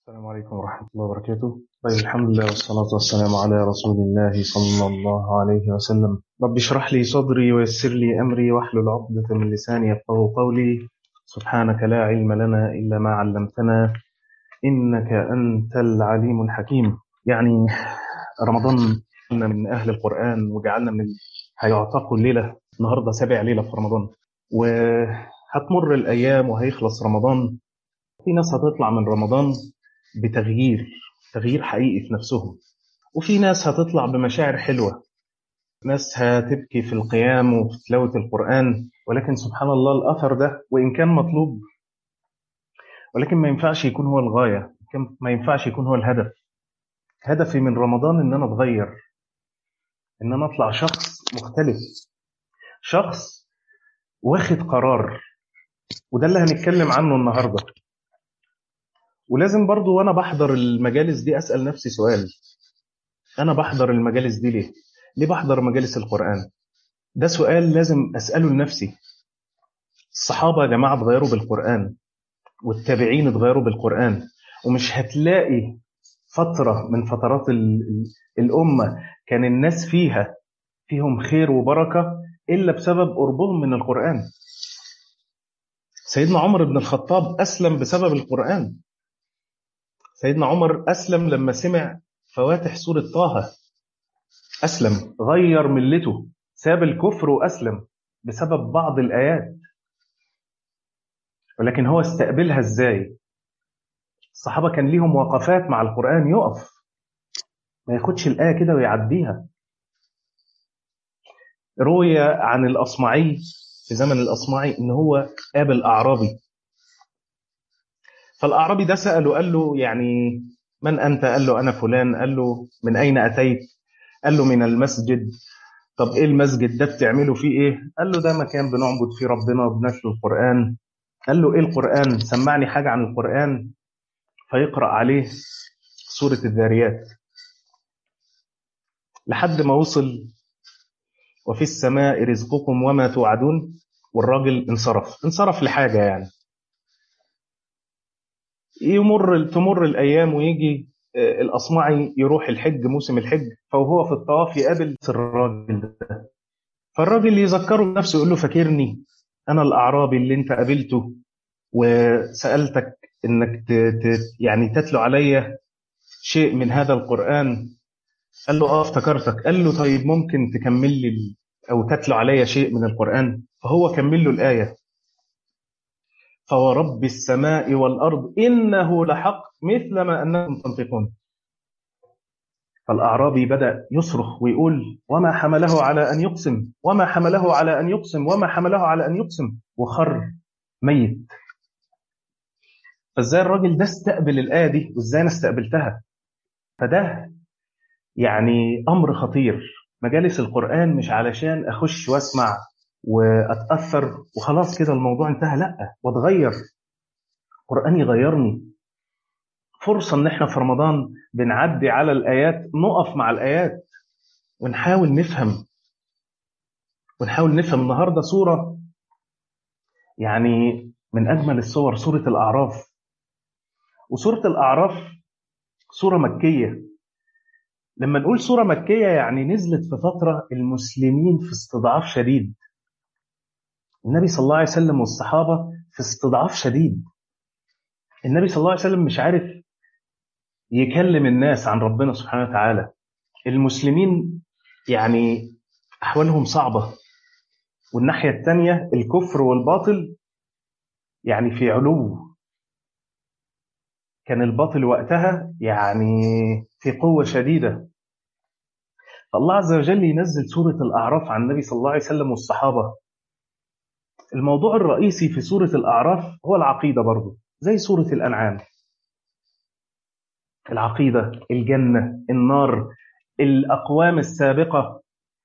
السلام عليكم ورحمة الله وبركاته طيب الحمد لله والصلاة والسلام على رسول الله صلى الله عليه وسلم رب اشرح لي صدري ويسر لي أمري واحلل عقدة من لساني يفقه قولي سبحانك لا علم لنا إلا ما علمتنا إنك أنت العليم الحكيم يعني رمضان كنا من أهل القرآن وجعلنا من هيعتقوا الليلة النهاردة سابع ليلة في رمضان وهتمر الأيام وهيخلص رمضان في ناس هتطلع من رمضان بتغيير تغيير حقيقي في نفسهم وفي ناس هتطلع بمشاعر حلوة ناس هتبكي في القيام وفي تلاوة القرآن ولكن سبحان الله الأثر ده وإن كان مطلوب ولكن ما ينفعش يكون هو الغاية ما ينفعش يكون هو الهدف هدفي من رمضان إن أنا أتغير إن أنا أطلع شخص مختلف شخص واخد قرار وده اللي هنتكلم عنه النهارده ولازم برضو وانا بحضر المجالس دي اسال نفسي سؤال انا بحضر المجالس دي ليه ليه بحضر مجالس القران ده سؤال لازم اساله لنفسي الصحابه يا جماعه اتغيروا بالقران والتابعين اتغيروا بالقران ومش هتلاقي فتره من فترات الامه كان الناس فيها فيهم خير وبركه الا بسبب قربهم من القران سيدنا عمر بن الخطاب اسلم بسبب القران سيدنا عمر أسلم لما سمع فواتح سورة طه أسلم غير ملته ساب الكفر وأسلم بسبب بعض الآيات ولكن هو استقبلها إزاي الصحابة كان ليهم وقفات مع القرآن يقف ما ياخدش الآية كده ويعديها روي عن الأصمعي في زمن الأصمعي إن هو قابل أعرابي فالأعرابي ده سأله قال له يعني من أنت قال له أنا فلان قال له من أين أتيت قال له من المسجد طب إيه المسجد ده بتعملوا فيه إيه قال له ده مكان بنعبد فيه ربنا وبنتلو القرآن قال له إيه القرآن سمعني حاجة عن القرآن فيقرأ عليه سورة الذاريات لحد ما وصل وفي السماء رزقكم وما توعدون والراجل انصرف انصرف لحاجة يعني يمر تمر الايام ويجي الاصمعي يروح الحج موسم الحج فهو في الطواف يقابل الراجل ده فالراجل يذكره بنفسه يقول له فاكرني انا الاعرابي اللي انت قابلته وسالتك انك ت... ت... يعني تتلو عليا شيء من هذا القران قال له اه افتكرتك قال له طيب ممكن تكمل لي او تتلو عليا شيء من القران فهو كمل له الايه فورب السماء والأرض إنه لحق مثل ما أنكم تنطقون فالأعرابي بدأ يصرخ ويقول وما حمله على أن يقسم وما حمله على أن يقسم وما حمله على أن يقسم وخر ميت فازاي الراجل ده استقبل الآية دي وازاي أنا استقبلتها فده يعني أمر خطير مجالس القرآن مش علشان أخش واسمع واتاثر وخلاص كده الموضوع انتهى لا واتغير القران يغيرني فرصه ان احنا في رمضان بنعدي على الايات نقف مع الايات ونحاول نفهم ونحاول نفهم النهارده سوره يعني من اجمل الصور سوره الاعراف وسوره الاعراف سوره مكيه لما نقول سوره مكيه يعني نزلت في فتره المسلمين في استضعاف شديد النبي صلى الله عليه وسلم والصحابة في استضعاف شديد النبي صلى الله عليه وسلم مش عارف يكلم الناس عن ربنا سبحانه وتعالى المسلمين يعني أحوالهم صعبة والناحية الثانية الكفر والباطل يعني في علو كان الباطل وقتها يعني في قوة شديدة فالله عز وجل ينزل سورة الأعراف عن النبي صلى الله عليه وسلم والصحابة الموضوع الرئيسي في سورة الأعراف هو العقيدة برضو زي سورة الأنعام العقيدة الجنة النار الأقوام السابقة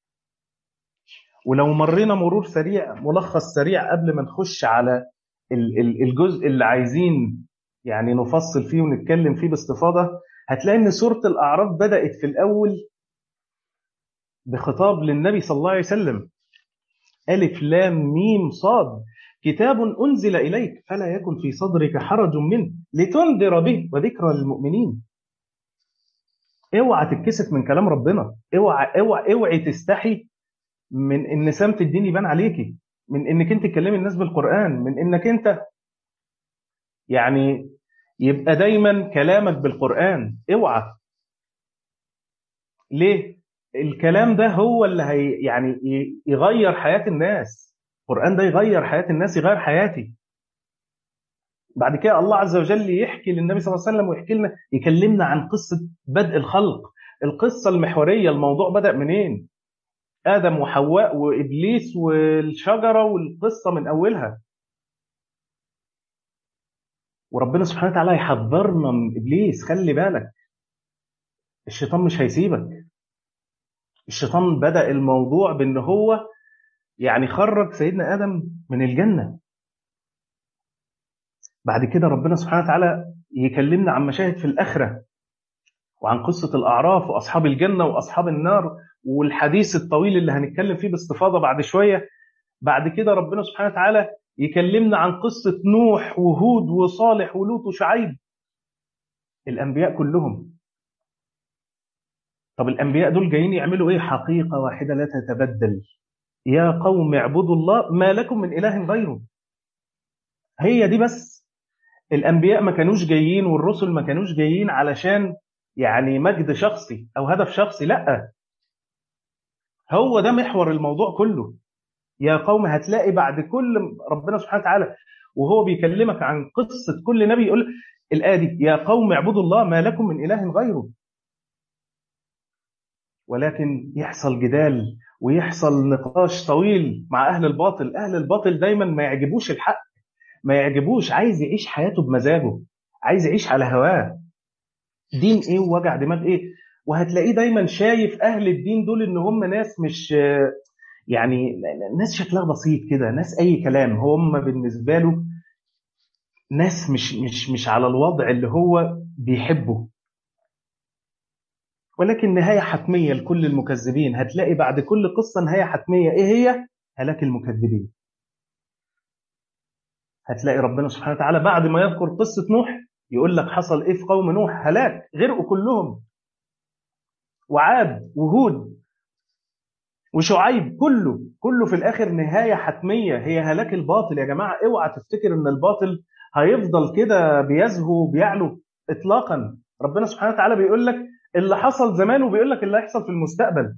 ولو مرينا مرور سريع ملخص سريع قبل ما نخش على الجزء اللي عايزين يعني نفصل فيه ونتكلم فيه باستفاضة هتلاقي ان سورة الأعراف بدأت في الأول بخطاب للنبي صلى الله عليه وسلم ألف لام ميم صاد كتاب أنزل إليك فلا يكن في صدرك حرج منه لتنذر به وذكرى للمؤمنين اوعى تتكسف من كلام ربنا اوعى اوعى اوعي تستحي من ان سمت الدين يبان عليكي من انك انت تكلمي الناس بالقران من انك انت يعني يبقى دايما كلامك بالقران اوعى ليه الكلام ده هو اللي هي يعني يغير حياه الناس القران ده يغير حياه الناس يغير حياتي بعد كده الله عز وجل يحكي للنبي صلى الله عليه وسلم ويحكي لنا يكلمنا عن قصه بدء الخلق القصه المحوريه الموضوع بدا منين ادم وحواء وابليس والشجره والقصه من اولها وربنا سبحانه وتعالى يحذرنا من ابليس خلي بالك الشيطان مش هيسيبك الشيطان بدا الموضوع بان هو يعني خرج سيدنا ادم من الجنه بعد كده ربنا سبحانه وتعالى يكلمنا عن مشاهد في الاخره وعن قصه الاعراف واصحاب الجنه واصحاب النار والحديث الطويل اللي هنتكلم فيه باستفاضه بعد شويه بعد كده ربنا سبحانه وتعالى يكلمنا عن قصه نوح وهود وصالح ولوط وشعيب الانبياء كلهم طب الانبياء دول جايين يعملوا ايه حقيقه واحده لا تتبدل يا قوم اعبدوا الله ما لكم من اله غيره هي دي بس الانبياء ما كانوش جايين والرسل ما كانوش جايين علشان يعني مجد شخصي او هدف شخصي لا هو ده محور الموضوع كله يا قوم هتلاقي بعد كل ربنا سبحانه وتعالى وهو بيكلمك عن قصة كل نبي يقول الآية دي يا قوم اعبدوا الله ما لكم من إله غيره ولكن يحصل جدال ويحصل نقاش طويل مع أهل الباطل أهل الباطل دايما ما يعجبوش الحق ما يعجبوش عايز يعيش حياته بمزاجه عايز يعيش على هواه دين ايه ووجع دماغ ايه وهتلاقيه دايما شايف اهل الدين دول ان هم ناس مش يعني ناس شكلها بسيط كده ناس اي كلام هم بالنسبه له ناس مش مش مش على الوضع اللي هو بيحبه ولكن نهايه حتميه لكل المكذبين هتلاقي بعد كل قصه نهايه حتميه ايه هي هلاك المكذبين هتلاقي ربنا سبحانه وتعالى بعد ما يذكر قصه نوح يقول لك حصل ايه في قوم نوح هلاك غرقوا كلهم وعاد وهود وشعيب كله كله في الاخر نهايه حتميه هي هلاك الباطل يا جماعه اوعى تفتكر ان الباطل هيفضل كده بيزهو وبيعلو اطلاقا ربنا سبحانه وتعالى بيقول لك اللي حصل زمان وبيقول لك اللي هيحصل في المستقبل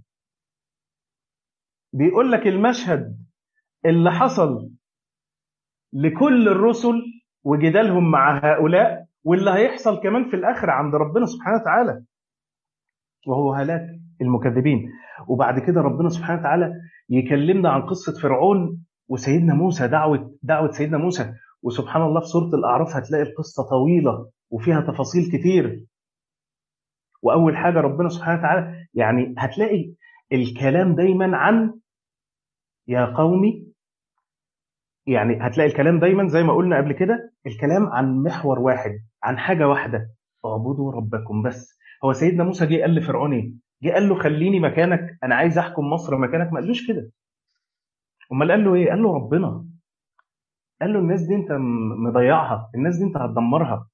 بيقول لك المشهد اللي حصل لكل الرسل وجدالهم مع هؤلاء واللي هيحصل كمان في الاخره عند ربنا سبحانه وتعالى وهو هلاك المكذبين وبعد كده ربنا سبحانه وتعالى يكلمنا عن قصة فرعون وسيدنا موسى دعوة دعوة سيدنا موسى وسبحان الله في سورة الأعراف هتلاقي القصة طويلة وفيها تفاصيل كتير وأول حاجة ربنا سبحانه وتعالى يعني هتلاقي الكلام دايما عن يا قومي يعني هتلاقي الكلام دايما زي ما قلنا قبل كده الكلام عن محور واحد عن حاجة واحدة اعبدوا ربكم بس هو سيدنا موسى جه قال لفرعون ايه؟ جه قال له خليني مكانك انا عايز احكم مصر مكانك ما قالوش كده امال قال له ايه قال له ربنا قال له الناس دي انت مضيعها الناس دي انت هتدمرها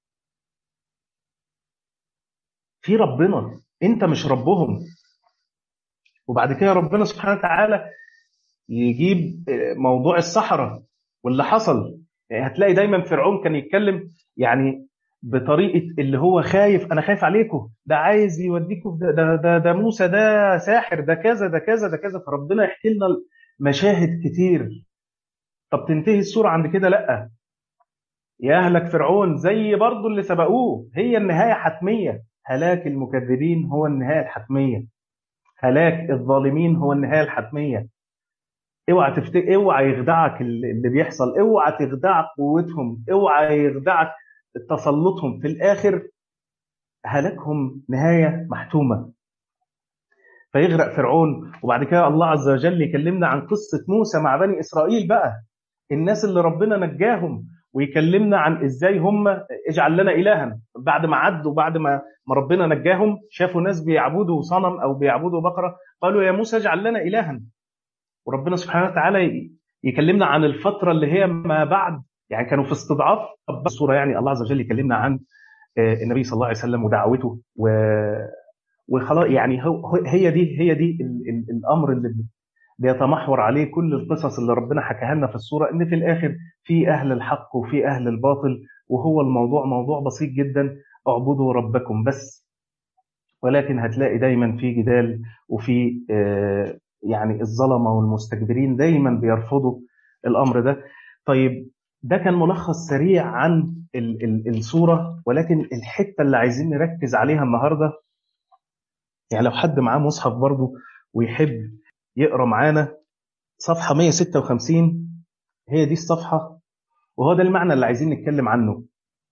في ربنا انت مش ربهم وبعد كده ربنا سبحانه وتعالى يجيب موضوع الصحراء واللي حصل يعني هتلاقي دايما فرعون كان يتكلم يعني بطريقه اللي هو خايف انا خايف عليكم ده عايز يوديكم ده ده ده, ده موسى ده ساحر ده كذا ده كذا ده كذا فربنا يحكي لنا مشاهد كتير طب تنتهي الصوره عند كده لا يا اهلك فرعون زي برضه اللي سبقوه هي النهايه حتميه هلاك المكذبين هو النهايه الحتميه هلاك الظالمين هو النهايه الحتميه اوعى تفتكر اوعى يخدعك اللي بيحصل اوعى تخدعك قوتهم اوعى يخدعك تسلطهم في الاخر هلاكهم نهايه محتومه فيغرق فرعون وبعد كده الله عز وجل يكلمنا عن قصه موسى مع بني اسرائيل بقى الناس اللي ربنا نجاهم ويكلمنا عن ازاي هم اجعل لنا الها بعد ما عدوا بعد ما ما ربنا نجاهم شافوا ناس بيعبدوا صنم او بيعبدوا بقره قالوا يا موسى اجعل لنا الها وربنا سبحانه وتعالى يكلمنا عن الفتره اللي هي ما بعد يعني كانوا في استضعاف الصورة يعني الله عز وجل يكلمنا عن النبي صلى الله عليه وسلم ودعوته و وخلاص يعني هو هي دي هي دي ال ال الامر اللي بيتمحور عليه كل القصص اللي ربنا حكاها لنا في السوره ان في الاخر في اهل الحق وفي اهل الباطل وهو الموضوع موضوع بسيط جدا اعبدوا ربكم بس ولكن هتلاقي دايما في جدال وفي آه يعني الظلمه والمستكبرين دايما بيرفضوا الامر ده طيب ده كان ملخص سريع عن ال ال الصوره ولكن الحته اللي عايزين نركز عليها النهارده يعني لو حد معاه مصحف برضه ويحب يقرا معانا صفحه 156 هي دي الصفحه وهو ده المعنى اللي عايزين نتكلم عنه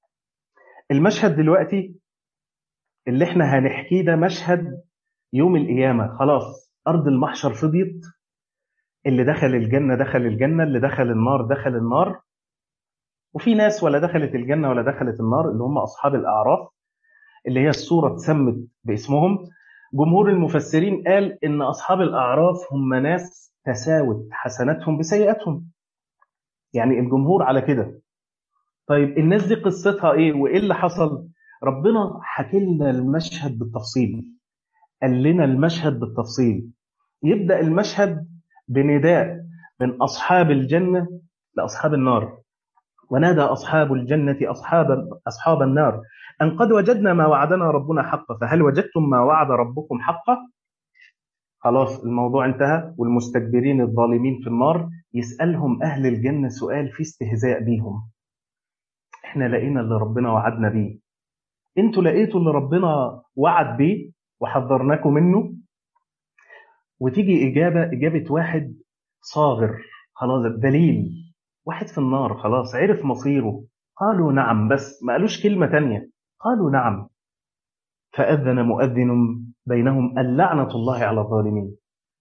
المشهد دلوقتي اللي احنا هنحكيه ده مشهد يوم القيامه خلاص ارض المحشر فضيت اللي دخل الجنه دخل الجنه اللي دخل النار دخل النار وفي ناس ولا دخلت الجنه ولا دخلت النار اللي هم اصحاب الاعراف اللي هي الصوره اتسمت باسمهم جمهور المفسرين قال ان اصحاب الاعراف هم ناس تساوت حسناتهم بسيئاتهم يعني الجمهور على كده طيب الناس دي قصتها ايه وايه اللي حصل ربنا حكى لنا المشهد بالتفصيل قال لنا المشهد بالتفصيل يبدا المشهد بنداء من اصحاب الجنه لاصحاب النار ونادى اصحاب الجنه اصحاب اصحاب النار أن قد وجدنا ما وعدنا ربنا حقا فهل وجدتم ما وعد ربكم حقا خلاص الموضوع انتهى والمستكبرين الظالمين في النار يسألهم أهل الجنة سؤال فيه استهزاء بيهم احنا لقينا اللي ربنا وعدنا بيه انتوا لقيتوا اللي ربنا وعد بيه وحذرناكم منه وتيجي إجابة إجابة واحد صاغر خلاص دليل واحد في النار خلاص عرف مصيره قالوا نعم بس ما قالوش كلمة تانية قالوا نعم فأذن مؤذن بينهم اللعنة الله على الظالمين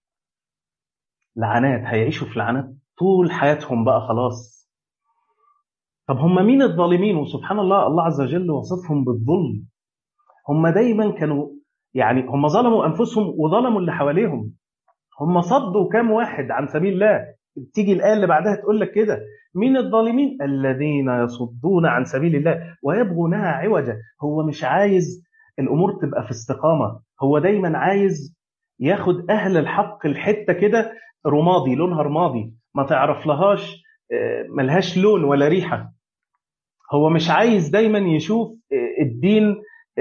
لعنات هيعيشوا في لعنات طول حياتهم بقى خلاص طب هم مين الظالمين وسبحان الله الله عز وجل وصفهم بالظلم هم دايما كانوا يعني هم ظلموا أنفسهم وظلموا اللي حواليهم هم صدوا كام واحد عن سبيل الله تيجي الآية اللي بعدها تقول لك كده مين الظالمين الذين يصدون عن سبيل الله ويبغونها عوجا هو مش عايز الأمور تبقى في استقامة هو دايما عايز ياخد أهل الحق الحتة كده رمادي لونها رمادي ما تعرف لهاش ملهاش لون ولا ريحة هو مش عايز دايما يشوف الدين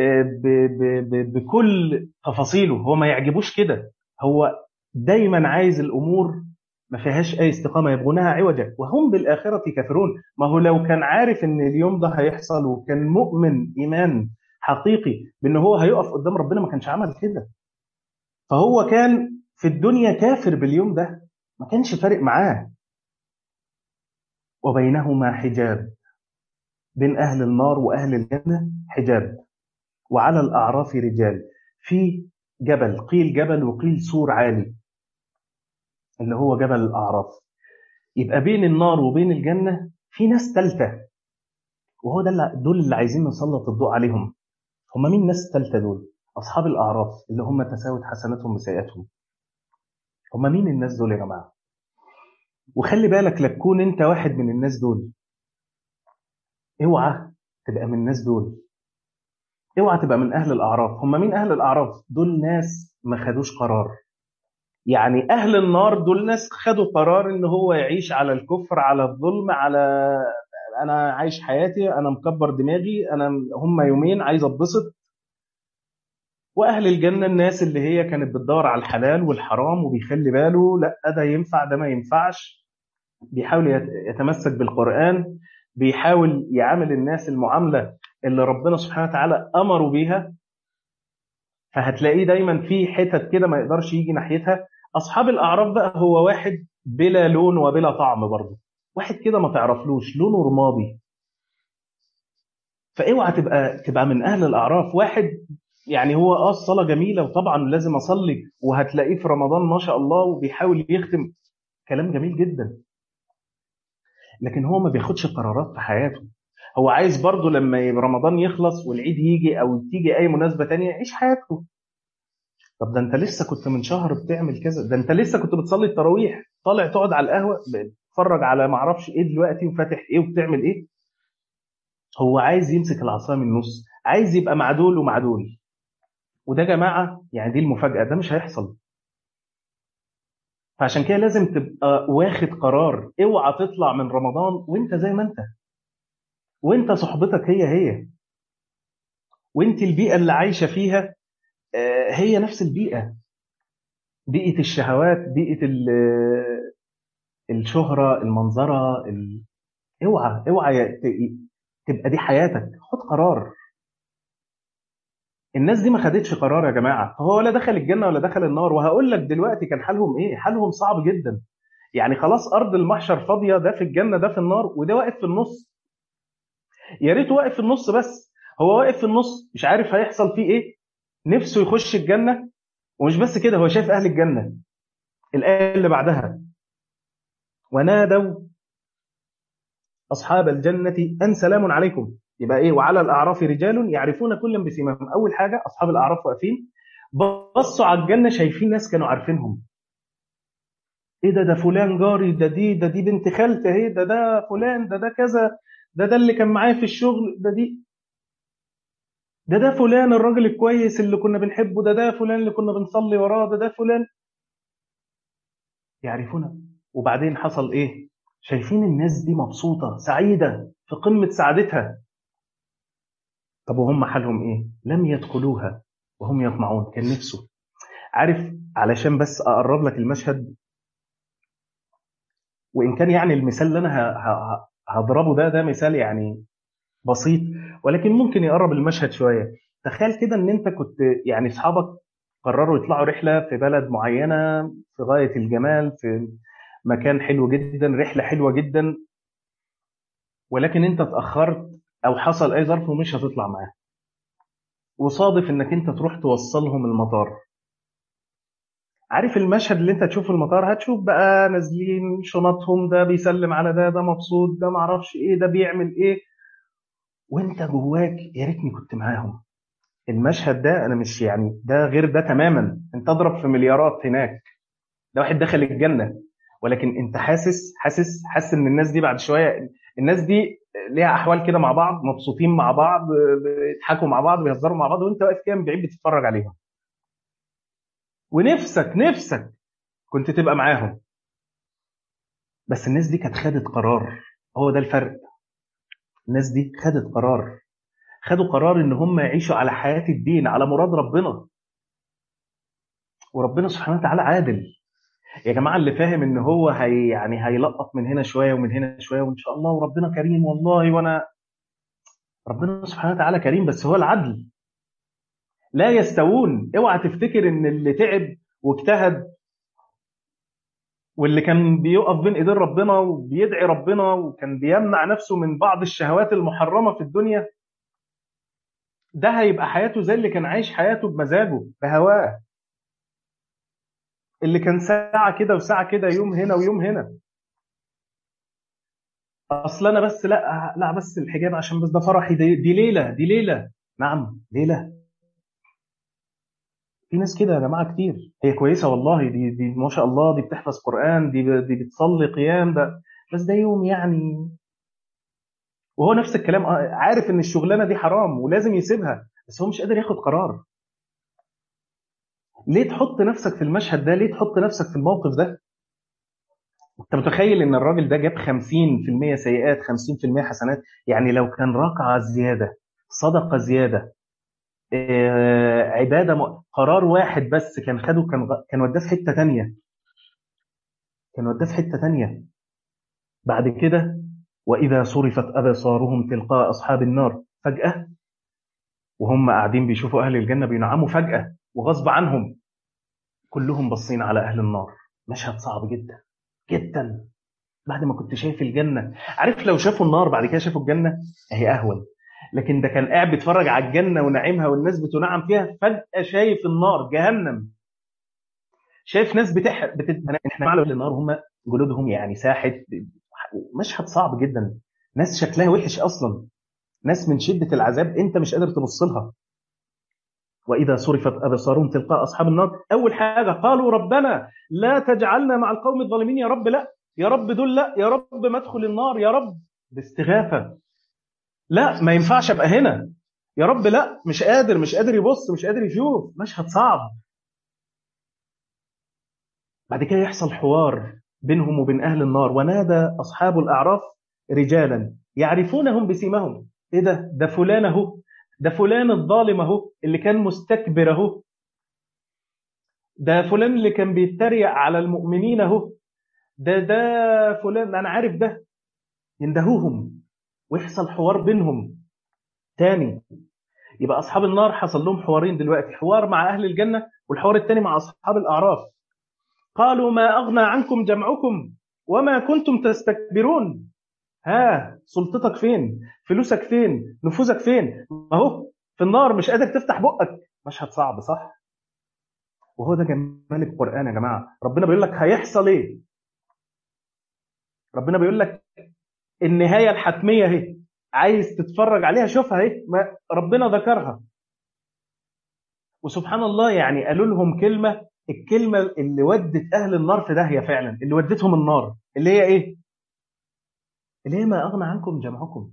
بكل تفاصيله هو ما يعجبوش كده هو دايما عايز الأمور ما فيهاش اي استقامه يبغونها عوجا وهم بالاخره كافرون ما هو لو كان عارف ان اليوم ده هيحصل وكان مؤمن ايمان حقيقي بان هو هيقف قدام ربنا ما كانش عمل كده فهو كان في الدنيا كافر باليوم ده ما كانش فارق معاه وبينهما حجاب بين اهل النار واهل الجنه حجاب وعلى الاعراف رجال في جبل قيل جبل وقيل سور عالي اللي هو جبل الأعراف يبقى بين النار وبين الجنة في ناس تالتة وهو ده اللي دول اللي عايزين نسلط الضوء عليهم هم مين الناس التالتة دول أصحاب الأعراف اللي هم تساوت حسناتهم بسيئاتهم هم مين الناس دول يا جماعة وخلي بالك لا تكون انت واحد من الناس دول اوعى تبقى من الناس دول اوعى تبقى من اهل الاعراف هم مين اهل الاعراف دول ناس ما خدوش قرار يعني اهل النار دول ناس خدوا قرار ان هو يعيش على الكفر على الظلم على انا عايش حياتي انا مكبر دماغي انا هم يومين عايز اتبسط واهل الجنه الناس اللي هي كانت بتدور على الحلال والحرام وبيخلي باله لا ده ينفع ده ما ينفعش بيحاول يتمسك بالقران بيحاول يعامل الناس المعامله اللي ربنا سبحانه وتعالى امره بيها فهتلاقيه دايما في حتت كده ما يقدرش يجي ناحيتها اصحاب الاعراف بقى هو واحد بلا لون وبلا طعم برضه واحد كده ما تعرفلوش لونه رمادي فاوعى تبقى تبقى من اهل الاعراف واحد يعني هو اه الصلاه جميله وطبعا لازم اصلي وهتلاقيه في رمضان ما شاء الله وبيحاول يختم كلام جميل جدا لكن هو ما بياخدش قرارات في حياته هو عايز برضه لما رمضان يخلص والعيد يجي او تيجي اي مناسبه تانية يعيش حياته طب ده انت لسه كنت من شهر بتعمل كذا ده انت لسه كنت بتصلي التراويح طالع تقعد على القهوه بتتفرج على معرفش ايه دلوقتي وفاتح ايه وبتعمل ايه هو عايز يمسك العصا من النص عايز يبقى مع دول ومع دول وده يا جماعه يعني دي المفاجاه ده مش هيحصل فعشان كده لازم تبقى واخد قرار اوعى تطلع من رمضان وانت زي ما انت وانت صحبتك هي هي وانت البيئه اللي عايشه فيها آه، هي نفس البيئه بيئه الشهوات بيئه ال- الشهره المنظره ال... اوعى اوعى ت- تبقى دي حياتك خد قرار الناس دي ما خدتش قرار يا جماعه فهو ولا دخل الجنه ولا دخل النار وهقول لك دلوقتي كان حالهم ايه حالهم صعب جدا يعني خلاص ارض المحشر فاضيه ده في الجنه ده في النار وده واقف في النص يا ريت واقف في النص بس هو واقف في النص مش عارف هيحصل فيه ايه نفسه يخش الجنه ومش بس كده هو شايف اهل الجنه الايه اللي بعدها ونادوا اصحاب الجنه ان سلام عليكم يبقى ايه وعلى الاعراف رجال يعرفون كلا بسيماهم اول حاجه اصحاب الاعراف واقفين بصوا على الجنه شايفين ناس كانوا عارفينهم ايه ده ده فلان جاري ده دي ده دي بنت خالتي اهي ده ده فلان ده ده كذا ده ده اللي كان معايا في الشغل ده دي ده ده فلان الراجل الكويس اللي كنا بنحبه ده ده فلان اللي كنا بنصلي وراه ده ده فلان يعرفونه وبعدين حصل ايه شايفين الناس دي مبسوطة سعيدة في قمة سعادتها طب وهم حالهم ايه لم يدخلوها وهم يطمعون كان نفسه عارف علشان بس اقرب لك المشهد وان كان يعني المثال اللي انا ه- ه- هضربه ده ده مثال يعني بسيط ولكن ممكن يقرب المشهد شويه تخيل كده ان انت كنت يعني اصحابك قرروا يطلعوا رحله في بلد معينه في غايه الجمال في مكان حلو جدا رحله حلوه جدا ولكن انت اتاخرت او حصل اي ظرف ومش هتطلع معاه وصادف انك انت تروح توصلهم المطار عارف المشهد اللي انت تشوفه المطار هتشوف بقى نازلين شنطهم ده بيسلم على ده ده مبسوط ده معرفش ايه ده بيعمل ايه وانت جواك يا ريتني كنت معاهم المشهد ده انا مش يعني ده غير ده تماما انت اضرب في مليارات هناك ده واحد دخل الجنه ولكن انت حاسس حاسس حاسس ان الناس دي بعد شويه الناس دي ليها احوال كده مع بعض مبسوطين مع بعض بيضحكوا مع بعض بيهزروا مع بعض وانت واقف كده من بعيد بتتفرج عليهم ونفسك نفسك كنت تبقى معاهم بس الناس دي كانت خدت قرار هو ده الفرق الناس دي خدت قرار خدوا قرار ان هم يعيشوا على حياة الدين على مراد ربنا وربنا سبحانه وتعالى عادل يا جماعة اللي فاهم ان هو هي يعني هيلقط من هنا شوية ومن هنا شوية وان شاء الله وربنا كريم والله وانا ربنا سبحانه وتعالى كريم بس هو العدل لا يستوون اوعى تفتكر ان اللي تعب واجتهد واللي كان بيقف بين ايدين ربنا وبيدعي ربنا وكان بيمنع نفسه من بعض الشهوات المحرمه في الدنيا ده هيبقى حياته زي اللي كان عايش حياته بمزاجه بهواه اللي كان ساعه كده وساعه كده يوم هنا ويوم هنا اصل انا بس لا لا بس الحجاب عشان بس ده فرحي دي, دي ليله دي ليله نعم ليله في ناس كده يا جماعه كتير هي كويسه والله دي دي ما شاء الله دي بتحفظ قران دي دي بتصلي قيام ده بس ده يوم يعني وهو نفس الكلام آه، عارف ان الشغلانه دي حرام ولازم يسيبها بس هو مش قادر ياخد قرار ليه تحط نفسك في المشهد ده ليه تحط نفسك في الموقف ده انت متخيل ان الراجل ده جاب 50% سيئات 50% حسنات يعني لو كان ركعه زياده صدقه زياده آه، عباده م... قرار واحد بس كان خده كان غ- كان وداه في حته تانية كان وداه في حته تانية بعد كده واذا صرفت ابصارهم تلقاء اصحاب النار فجاه وهم قاعدين بيشوفوا اهل الجنه بينعموا فجاه وغصب عنهم كلهم باصين على اهل النار مشهد صعب جدا جدا بعد ما كنت شايف الجنه عارف لو شافوا النار بعد كده شافوا الجنه هي اهون لكن ده كان قاعد بيتفرج على الجنه ونعيمها والناس بتنعم فيها فجاه شايف النار جهنم شايف ناس بتحرق بت... احنا مع أهل النار هم جلودهم يعني ساحت مشهد صعب جدا ناس شكلها وحش اصلا ناس من شده العذاب انت مش قادر تبص لها واذا صرفت ابصارهم تلقاء اصحاب النار اول حاجه قالوا ربنا لا تجعلنا مع القوم الظالمين يا رب لا يا رب دول لا يا رب ما ادخل النار يا رب باستغاثة لا ما ينفعش ابقى هنا يا رب لا مش قادر مش قادر يبص مش قادر يشوف مشهد صعب بعد كده يحصل حوار بينهم وبين أهل النار ونادى أصحاب الأعراف رجالا يعرفونهم بسيمهم إيه ده ده فلان أهو ده فلان الظالم أهو اللي كان مستكبر أهو ده فلان اللي كان بيتريق على المؤمنين أهو ده ده فلان أنا عارف ده يندهوهم ويحصل حوار بينهم تاني يبقى أصحاب النار حصل لهم حوارين دلوقتي حوار مع أهل الجنة والحوار التاني مع أصحاب الأعراف قالوا ما أغنى عنكم جمعكم وما كنتم تستكبرون ها سلطتك فين فلوسك فين نفوذك فين اهو في النار مش قادر تفتح بقك مشهد صعب صح وهو ده جمال القرآن يا جماعة ربنا بيقول لك هيحصل ايه ربنا بيقول لك النهاية الحتمية اهي عايز تتفرج عليها شوفها اهي ربنا ذكرها وسبحان الله يعني قالوا لهم كلمة الكلمة اللي ودت أهل النار في داهية فعلا اللي ودتهم النار اللي هي إيه؟ اللي هي ما أغنى عنكم جمعكم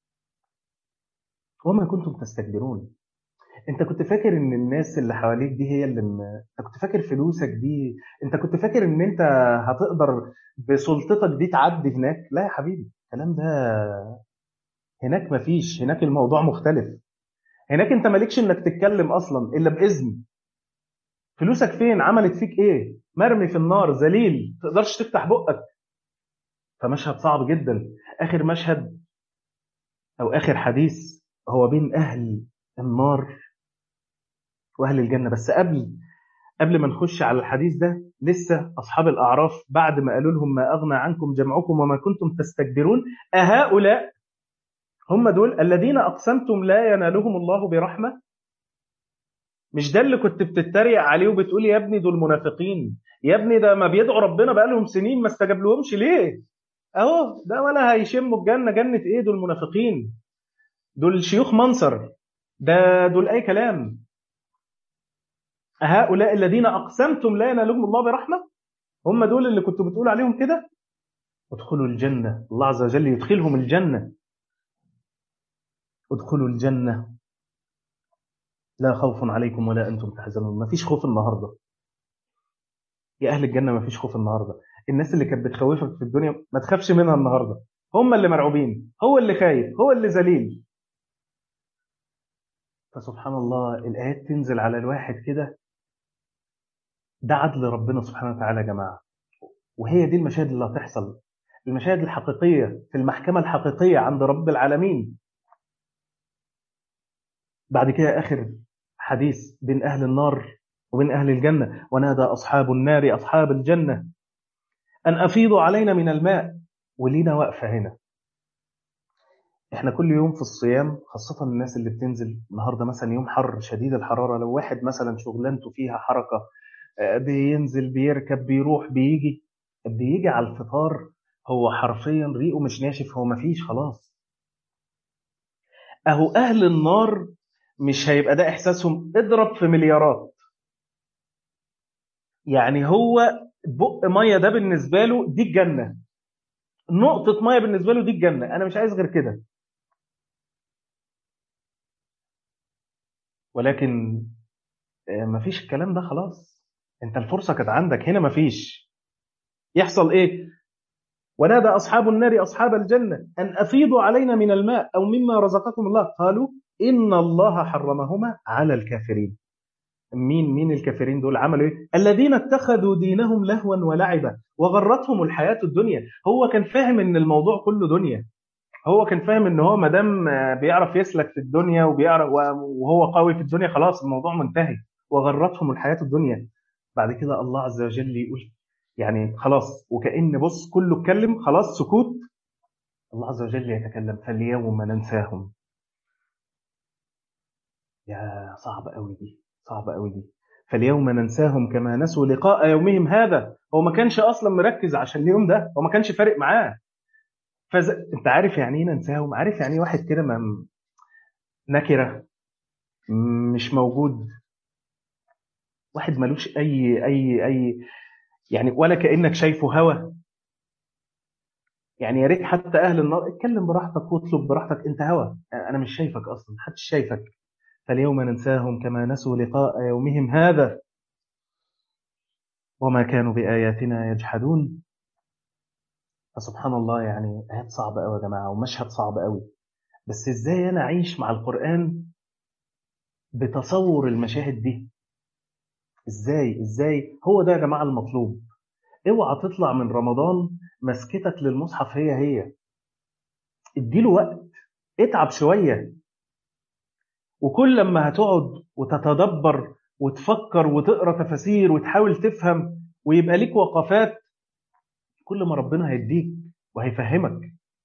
وما كنتم تستكبرون انت كنت فاكر ان الناس اللي حواليك دي هي اللي م... انت كنت فاكر فلوسك دي انت كنت فاكر ان انت هتقدر بسلطتك دي تعدي هناك لا يا حبيبي الكلام ده هناك مفيش هناك الموضوع مختلف هناك انت مالكش انك تتكلم اصلا الا باذن فلوسك فين عملت فيك ايه مرمي في النار ذليل تقدرش تفتح بقك فمشهد صعب جدا اخر مشهد او اخر حديث هو بين اهل النار واهل الجنه بس قبل قبل ما نخش على الحديث ده لسه اصحاب الاعراف بعد ما قالوا لهم ما اغنى عنكم جمعكم وما كنتم تستكبرون اهؤلاء هم دول الذين اقسمتم لا ينالهم الله برحمه مش ده اللي كنت بتتريق عليه وبتقول يا ابني دول منافقين يا ابني ده ما بيدعوا ربنا بقالهم سنين ما استجاب لهمش ليه اهو ده ولا هيشموا الجنه جنه ايه دول منافقين دول شيوخ منصر ده دول اي كلام هؤلاء الذين اقسمتم لا ينالهم الله برحمه هم دول اللي كنتوا بتقول عليهم كده ادخلوا الجنه الله عز وجل يدخلهم الجنه ادخلوا الجنه لا خوف عليكم ولا انتم تحزنون ما فيش خوف النهارده يا اهل الجنه ما فيش خوف النهارده الناس اللي كانت بتخوفك في الدنيا ما تخافش منها النهارده هم اللي مرعوبين هو اللي خايف هو اللي ذليل فسبحان الله الايات تنزل على الواحد كده ده عدل ربنا سبحانه وتعالى يا جماعه وهي دي المشاهد اللي هتحصل المشاهد الحقيقيه في المحكمه الحقيقيه عند رب العالمين بعد كده اخر حديث بين اهل النار وبين اهل الجنه ونادى اصحاب النار اصحاب الجنه ان افيضوا علينا من الماء ولينا واقفه هنا احنا كل يوم في الصيام خاصة الناس اللي بتنزل النهارده مثلا يوم حر شديد الحرارة لو واحد مثلا شغلانته فيها حركة بينزل بيركب بيروح بيجي بيجي على الفطار هو حرفيا ريقه مش ناشف هو مفيش خلاص اهو اهل النار مش هيبقى ده احساسهم اضرب في مليارات يعني هو بق ميه ده بالنسبه له دي الجنه نقطه ميه بالنسبه له دي الجنه انا مش عايز غير كده ولكن مفيش الكلام ده خلاص انت الفرصه كانت عندك هنا مفيش يحصل ايه ونادى اصحاب النار اصحاب الجنه ان افيضوا علينا من الماء او مما رزقكم الله قالوا ان الله حرمهما على الكافرين مين مين الكافرين دول عملوا ايه الذين اتخذوا دينهم لهوا ولعبا وغرتهم الحياه الدنيا هو كان فاهم ان الموضوع كله دنيا هو كان فاهم ان هو ما دام بيعرف يسلك في الدنيا وبيعرف وهو قوي في الدنيا خلاص الموضوع منتهي وغرتهم الحياه الدنيا بعد كده الله عز وجل يقول يعني خلاص وكأن بص كله اتكلم خلاص سكوت الله عز وجل يتكلم فاليوم ننساهم يا صعب قوي دي صعب قوي دي فاليوم ننساهم كما نسوا لقاء يومهم هذا هو ما كانش اصلا مركز عشان اليوم ده هو ما كانش فارق معاه فز... انت عارف يعني ايه ننساهم عارف يعني ايه واحد كده ما نكره مش موجود واحد ملوش اي اي اي يعني ولا كانك شايفه هوا يعني يا ريت حتى اهل النار اتكلم براحتك واطلب براحتك انت هوا انا مش شايفك اصلا محدش شايفك فاليوم ننساهم كما نسوا لقاء يومهم هذا وما كانوا بآياتنا يجحدون فسبحان الله يعني آيات صعبة قوي يا جماعة ومشهد صعب قوي بس ازاي انا اعيش مع القرآن بتصور المشاهد دي ازاي ازاي هو ده يا جماعة المطلوب اوعى تطلع من رمضان مسكتك للمصحف هي هي اديله وقت اتعب شوية وكل لما هتقعد وتتدبر وتفكر وتقرا تفاسير وتحاول تفهم ويبقى ليك وقفات كل ما ربنا هيديك وهيفهمك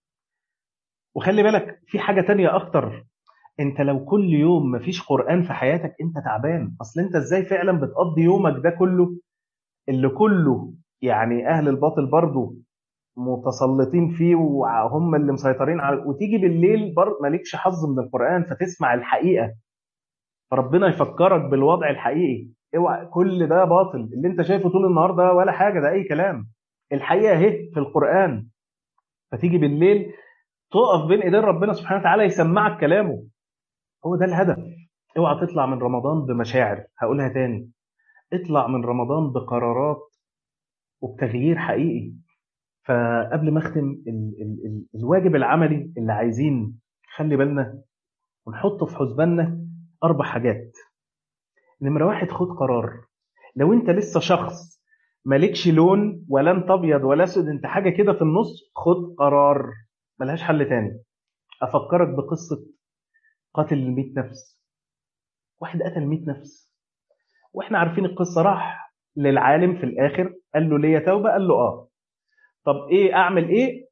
وخلي بالك في حاجة تانية أكتر انت لو كل يوم مفيش قرآن في حياتك انت تعبان اصل انت ازاي فعلا بتقضي يومك ده كله اللي كله يعني اهل الباطل برضو متسلطين فيه وهم اللي مسيطرين على وتيجي بالليل بر... مالكش حظ من القرآن فتسمع الحقيقة فربنا يفكرك بالوضع الحقيقي اوعى كل ده باطل اللي انت شايفه طول النهار ده ولا حاجة ده اي كلام الحقيقة اهي في القرآن فتيجي بالليل تقف بين ايدين ربنا سبحانه وتعالى يسمعك كلامه هو ده الهدف اوعى تطلع من رمضان بمشاعر هقولها تاني اطلع من رمضان بقرارات وبتغيير حقيقي فقبل ما اختم ال ال ال الواجب العملي اللي عايزين خلي بالنا ونحطه في حسباننا اربع حاجات نمره واحد خد قرار لو انت لسه شخص مالكش لون ولا انت ابيض ولا اسود انت حاجه كده في النص خد قرار ملهاش حل تاني افكرك بقصه قاتل ال نفس واحد قتل 100 نفس واحنا عارفين القصه راح للعالم في الاخر قال له ليا توبه قال له اه طب ايه اعمل ايه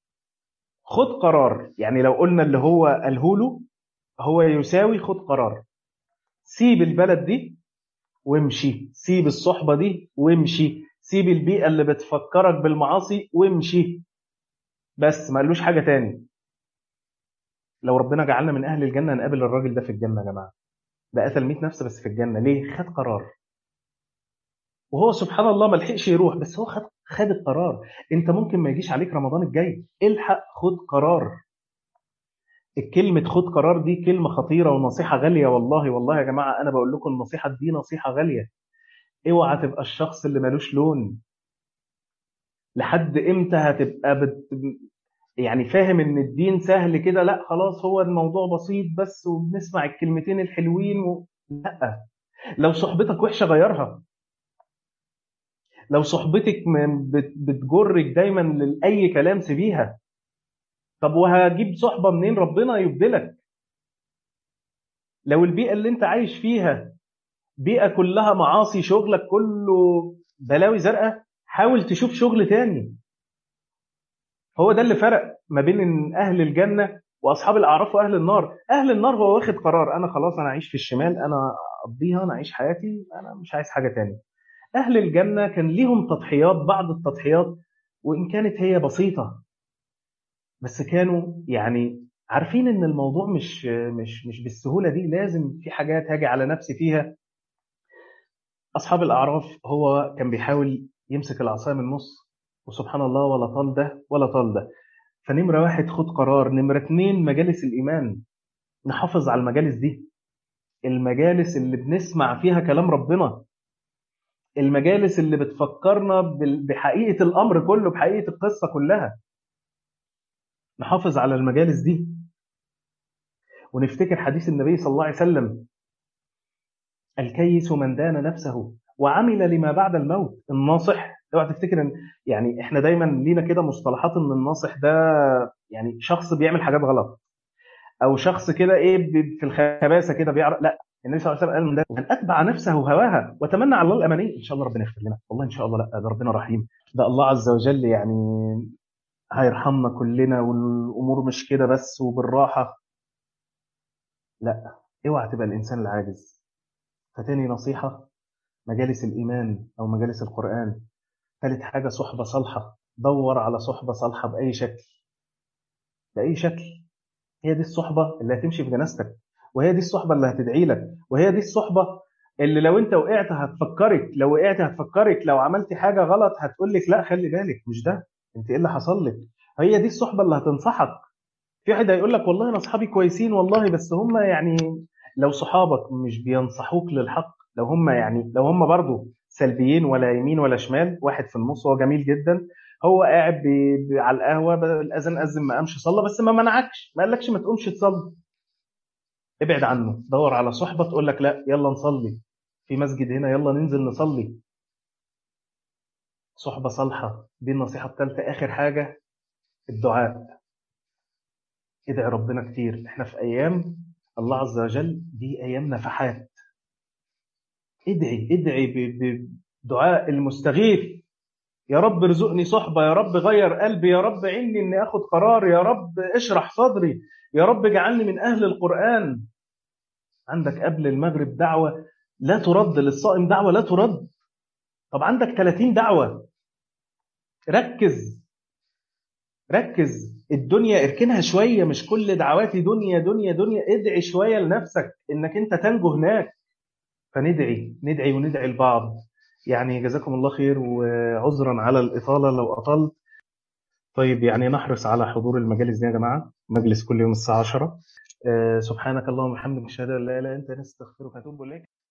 خد قرار يعني لو قلنا اللي هو قاله له هو يساوي خد قرار سيب البلد دي وامشي سيب الصحبة دي وامشي سيب البيئة اللي بتفكرك بالمعاصي وامشي بس ما قالوش حاجة تاني لو ربنا جعلنا من أهل الجنة نقابل الراجل ده في الجنة يا جماعة ده قتل 100 نفس بس في الجنة ليه؟ خد قرار وهو سبحان الله ما لحقش يروح بس هو خد خد القرار انت ممكن ما يجيش عليك رمضان الجاي الحق خد قرار الكلمة خد قرار دي كلمة خطيرة ونصيحة غالية والله والله يا جماعة أنا بقول لكم النصيحة دي نصيحة غالية اوعى تبقى الشخص اللي ملوش لون لحد امتى هتبقى بت... يعني فاهم ان الدين سهل كده لا خلاص هو الموضوع بسيط بس وبنسمع الكلمتين الحلوين و... لا لو صحبتك وحشة غيرها لو صحبتك بتجرك دايما لأي كلام سيبيها طب وهجيب صحبة منين ربنا يبدلك لو البيئة اللي انت عايش فيها بيئة كلها معاصي شغلك كله بلاوي زرقاء حاول تشوف شغل تاني هو ده اللي فرق ما بين أهل الجنة وأصحاب الأعراف وأهل النار أهل النار هو واخد قرار أنا خلاص أنا أعيش في الشمال أنا أقضيها أنا أعيش حياتي أنا مش عايز حاجة تاني أهل الجنة كان ليهم تضحيات بعض التضحيات وإن كانت هي بسيطة بس كانوا يعني عارفين إن الموضوع مش مش مش بالسهولة دي لازم في حاجات هاجي على نفسي فيها أصحاب الأعراف هو كان بيحاول يمسك العصاية من النص وسبحان الله ولا طال ده ولا طال ده فنمرة واحد خد قرار نمرة اتنين مجالس الإيمان نحافظ على المجالس دي المجالس اللي بنسمع فيها كلام ربنا المجالس اللي بتفكرنا بحقيقة الأمر كله بحقيقة القصة كلها نحافظ على المجالس دي ونفتكر حديث النبي صلى الله عليه وسلم الكيس من دان نفسه وعمل لما بعد الموت الناصح اوعى تفتكر ان يعني احنا دايما لينا كده مصطلحات ان الناصح ده يعني شخص بيعمل حاجات غلط او شخص كده ايه في الخباثه كده بيعرف لا النبي صلى الله عليه وسلم قال من ده من اتبع نفسه هواها وتمنى على الله الاماني ان شاء الله ربنا يغفر لنا والله ان شاء الله لا ده ربنا رحيم ده الله عز وجل يعني هيرحمنا كلنا والامور مش كده بس وبالراحه لا اوعى تبقى الانسان العاجز فتاني نصيحه مجالس الايمان او مجالس القران ثالث حاجه صحبه صالحه دور على صحبه صالحه باي شكل باي شكل هي دي الصحبه اللي هتمشي في جنازتك وهي دي الصحبه اللي هتدعي لك وهي دي الصحبه اللي لو انت وقعت هتفكرك لو وقعت هتفكرك لو عملت حاجه غلط هتقول لك لا خلي بالك مش ده انت ايه اللي حصل لك هي دي الصحبة اللي هتنصحك في واحد هيقول لك والله انا اصحابي كويسين والله بس هم يعني لو صحابك مش بينصحوك للحق لو هم يعني لو هم برضو سلبيين ولا يمين ولا شمال واحد في النص هو جميل جدا هو قاعد بي بي على القهوه ب- الاذان اذن ما قامش صلى بس ما منعكش ما قالكش ما تقومش تصلي ابعد عنه دور على صحبه تقول لك لا يلا نصلي في مسجد هنا يلا ننزل نصلي صحبه صالحه دي النصيحه الثالثه اخر حاجه الدعاء ادعي ربنا كتير احنا في ايام الله عز وجل دي ايام نفحات ادعي ادعي ب- بدعاء المستغيث يا رب ارزقني صحبة يا رب غير قلبي يا رب عيني اني اخد قرار يا رب اشرح صدري يا رب اجعلني من اهل القرآن عندك قبل المغرب دعوة لا ترد للصائم دعوة لا ترد طب عندك 30 دعوة ركز ركز الدنيا اركنها شوية مش كل دعواتي دنيا دنيا دنيا ادعي شوية لنفسك انك انت تنجو هناك فندعي ندعي وندعي لبعض يعني جزاكم الله خير وعذرا على الإطالة لو أطلت طيب يعني نحرص على حضور المجالس دي يا جماعة مجلس كل يوم الساعة 10 آه، سبحانك اللهم وبحمدك أشهد أن لا إله إلا أنت نستغفرك ونتوب إليك